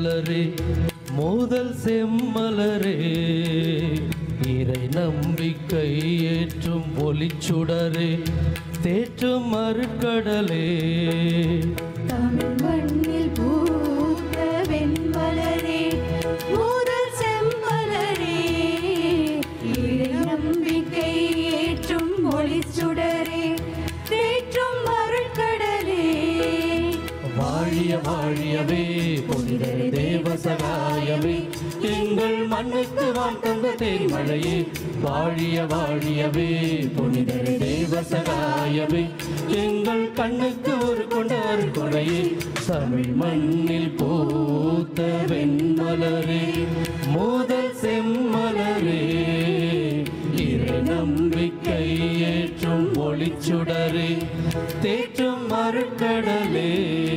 வெண்மலரே மோதல் செம்மலரே இறை நம்பிக்கை ஏற்றும் ஒளிச்சுடரே தேற்றும் மறுக்கடலே தமிழ் மண்ணில் பூத்த வெண்மலரே முதல் செம்மலரே இறை நம்பிக்கை ஏற்றும் ஒளிச்சுடரே தேற்றும் அருட்கடலே வாழிய வாழியவே புனித தேவ சகாயமே எங்கள் மண்ணுக்கு வான் தந்த தேன்மழையே வாழிய வாழியவே புனித தேவ சகாயமே எங்கள் கண்ணுக்கு ஒரு கொண்டார் கொடையே தமிழ் மண்ணில் பூத்த வெண்மலரே முதல் செம்மலரே இறை நம்பிக்கை ஏற்றும் ஒளிச்சுடரே தேற்றும் மறுக்கடலே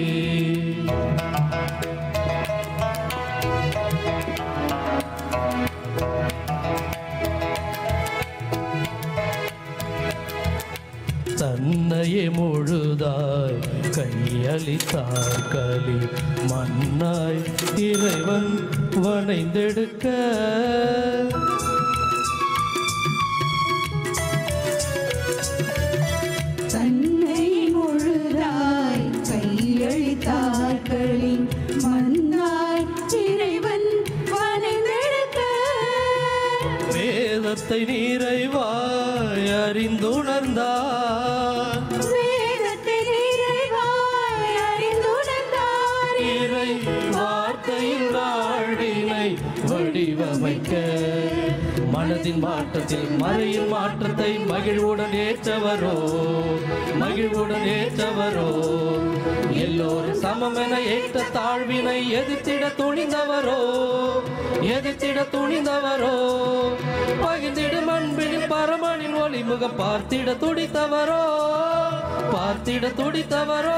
தன்னையே முழுதாய் கையளித்தார் களி மண்ணாய் இறைவன் வணைந்தெடுக்க தன்னை முழுதாய் கையளித்தார்களின் மன்னாய் இறைவன் வனைந்தெடுக்க வேதத்தை நிறைவாய் அறிந்துணர்ந்தார் வேதத்தை நிறைவாய் அறிந்துணர்ந்தார் இறை வார்த்தையில் வாழ்வினை வடிவமைக்க மனதின் மாற்றத்தில் மறையின் மாற்றத்தை மகிழ்வுடன் ஏற்றவரோ மகிழ்வுடன் ஏற்றவரோ எல்லோரும் சமம் என ஏற்ற தாழ்வினை எதிர்த்திட துணிந்தவரோ எதிர்த்திட துணிந்தவரோ பகிர்ந்திடும் அன்பினில் பரமனின் ஒளிமுகம் பார்த்திட துடித்தவரோ பார்த்திட துடித்தவரோ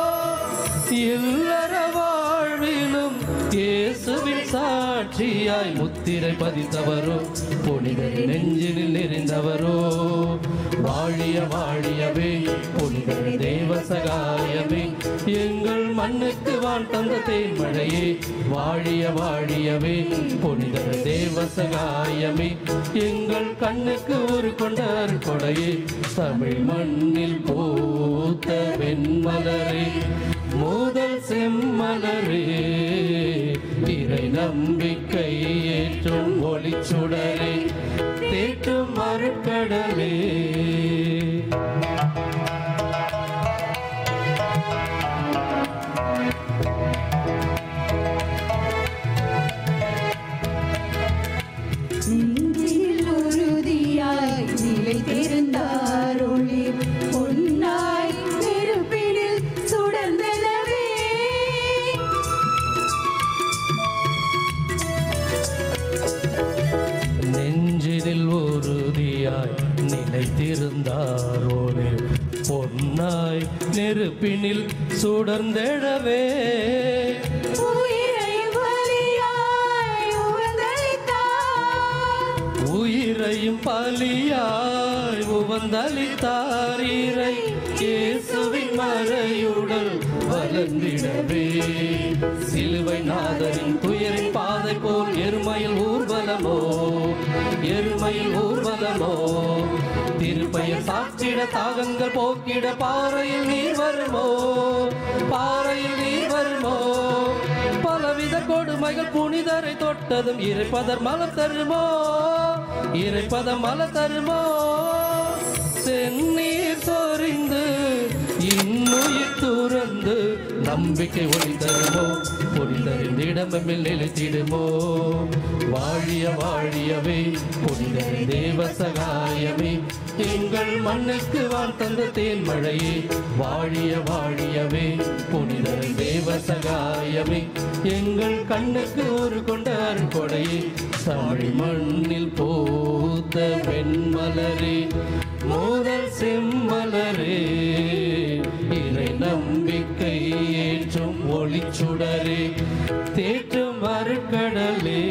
இல்லற வாழ்விலும் இயேசுவின் சாட்சியாய் முத்திரை பதித்தவரோ புனிதர் நெஞ்சினில் நிறைந்தவரோ வாழிய வாழியவே புனிதர் தேவ சகாயமே எங்கள் மண்ணுக்கு வான் தந்த தேன்மழையே வாழிய வாழியவே புனிதர் தேவ சகாயமே எங்கள் கண்ணுக்கு ஒரு கொண்டார் கொடையே தமிழ் மண்ணில் பூத்த வெண்மலரே முதல் செம்மலரே இறை நம்பிக்கை ஏற்றும் ஒளிச்சுடரே தேற்றும் மறுக்கடலே நெஞ்சில் உறுதியாய் நிலைத்திருந்தார் ஒளி பொன்னாய் நெருப்பினில் சுடர்ந்தனவே நெஞ்சினில் உறுதியாய் நிலைத்திருந்தாரோனே பொன்னாய் நெருப்பினில் சுடர்ந்தெழவே உயிரை பலியாய் உவந்தளித்தார் உயிரையும் பலியாய் உவந்தளித்தார் இறை இயேசுவின் மறையுடல் வளர்ந்திடவே சிலுவை நாதரின் துயரின் பாதை போல் எருமையில் ஊர்வலமோ எருமையில் ஊர்வலமோ திருப்பெயர் சாற்றிட தாகங்கள் போக்கிட பாறையில் நீர் வருமோ பாறையில் நீர் வருமோ பலவித கொடுமைகள் புனிதரை தொட்டதும் இறைப்பதர் மலர் தருமோ இறைப்பதம் மலர் தருமோ செந்நீர் சொரிந்து இன்னுயிர் துறந்து நம்பிக்கை ஒளி தருமோ புனிதரின் இடமெம்மில் நிலைத்திடுமோ வாழிய வாழியவே புனிதர் தேவ சகாயமே எங்கள் மண்ணுக்கு வான் தந்த தேன் மழையே வாழிய வாழியவே புனிதர் தேவ சகாயமே எங்கள் கண்ணுக்கு ஒரு கொண்டார் கொடையே தமிழ் மண்ணில் பூத்த வெண்மலரே முதல் செம்மலரே இறை நம்பிக்கை ஏற்றும் ஒளிச்சுடரே தேற்றும் மறுக்கடலே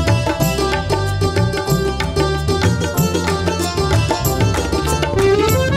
Thank you.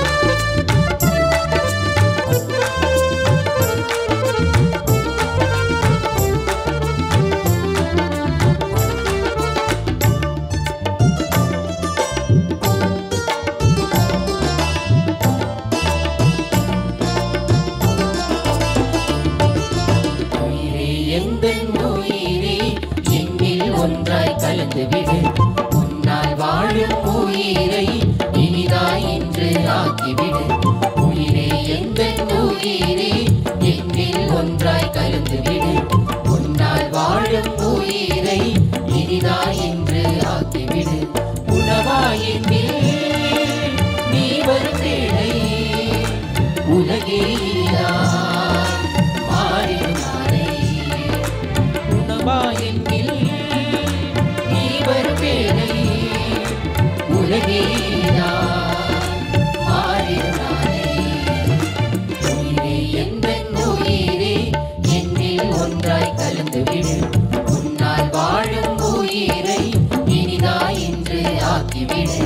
கலந்துவிடு உன்னால் வாழும் உயிரை இனிதாய் இன்று ஆக்கிவிடு உயிரே எந்த உயிரே என்னில் ஒன்றாய் கலந்துவிடு உன்னால் வாழும் உயிரை இனிதாய் இன்று ஆக்கிவிடு உணவாய் என்னில் நீ வரும் வேளை உலகே இல்லாய் மாறிடும் நாளை உணவாயென்னில் நீ வரும் வேளை உலகே இல்லாய் மாறிடும் நாளை உயிரே எந்தன் உயிரே என்னில் ஒன்றாய் கலந்துவிடு உன்னால் வாழும் உயிரை இனிதாய் இன்று ஆக்கிவிடு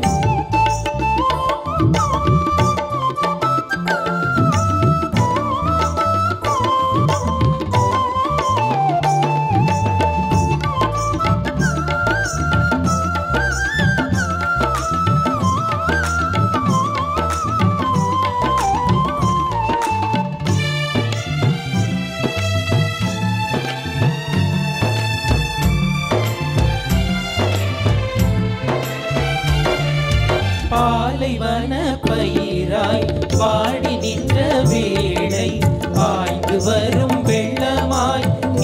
பாலைவன பயிராய் பாடி நின்ற வேளை ஆய்ந்து வரும் வெள்ளமாய்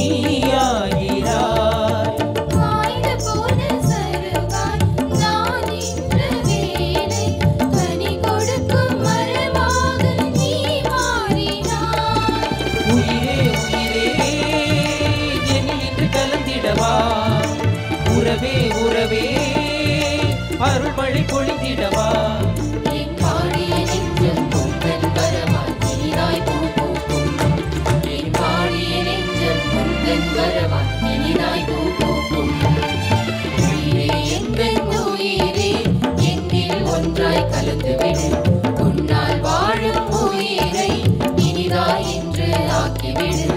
நீயாகிறாய் காய்ந்து போன சருகாய் நான் நின்ற வேளை கனி கொடுக்கும் மரமாக நீ மாறினாய் உயிரே உயிரே என்னில் இன்று கலந்திடவா உறவே உறவே அருள்மழை பொழிந்திடவா என் பாடிய நெஞ்சம் பொங்கல் வரவாய் இனிதாய் பூ பூக்கும் என் பாடிய நெஞ்சம் பொங்கல் வரவாய் இனிதாய் பூ பூக்கும் உயிரே எங்கள் உயிரே என்னில் ஒன்றாய் கலந்துவிடு உன்னால் வாழும் உயிரை இனிதாய் என்று ஆக்கிவிடு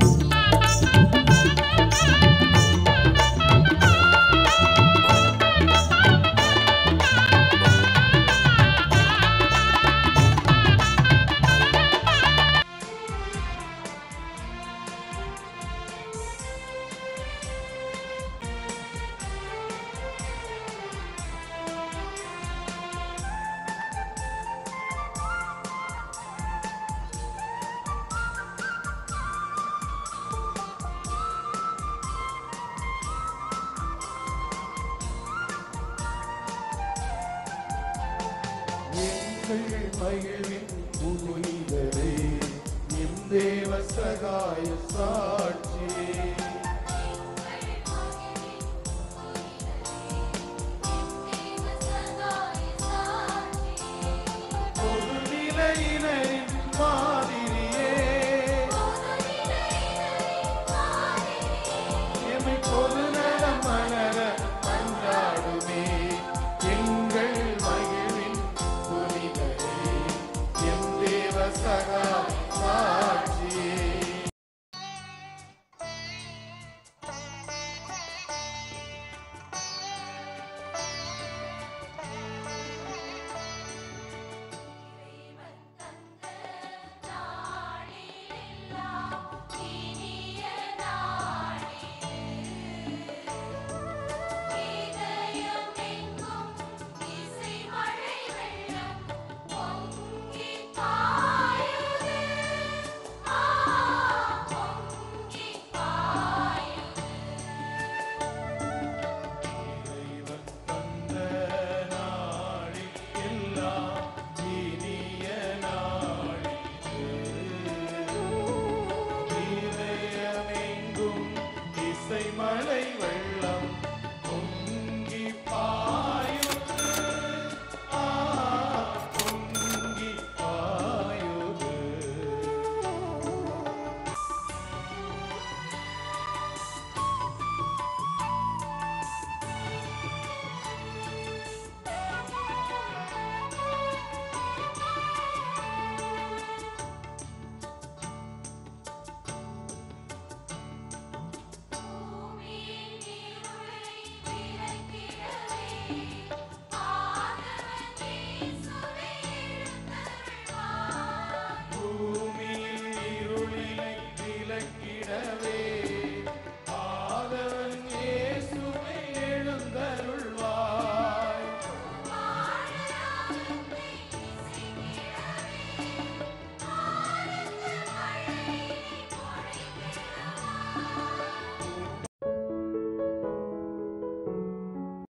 எங்கள் மகிழ்வின் புனிதரே எம் தேவ சகாய சாட்சியே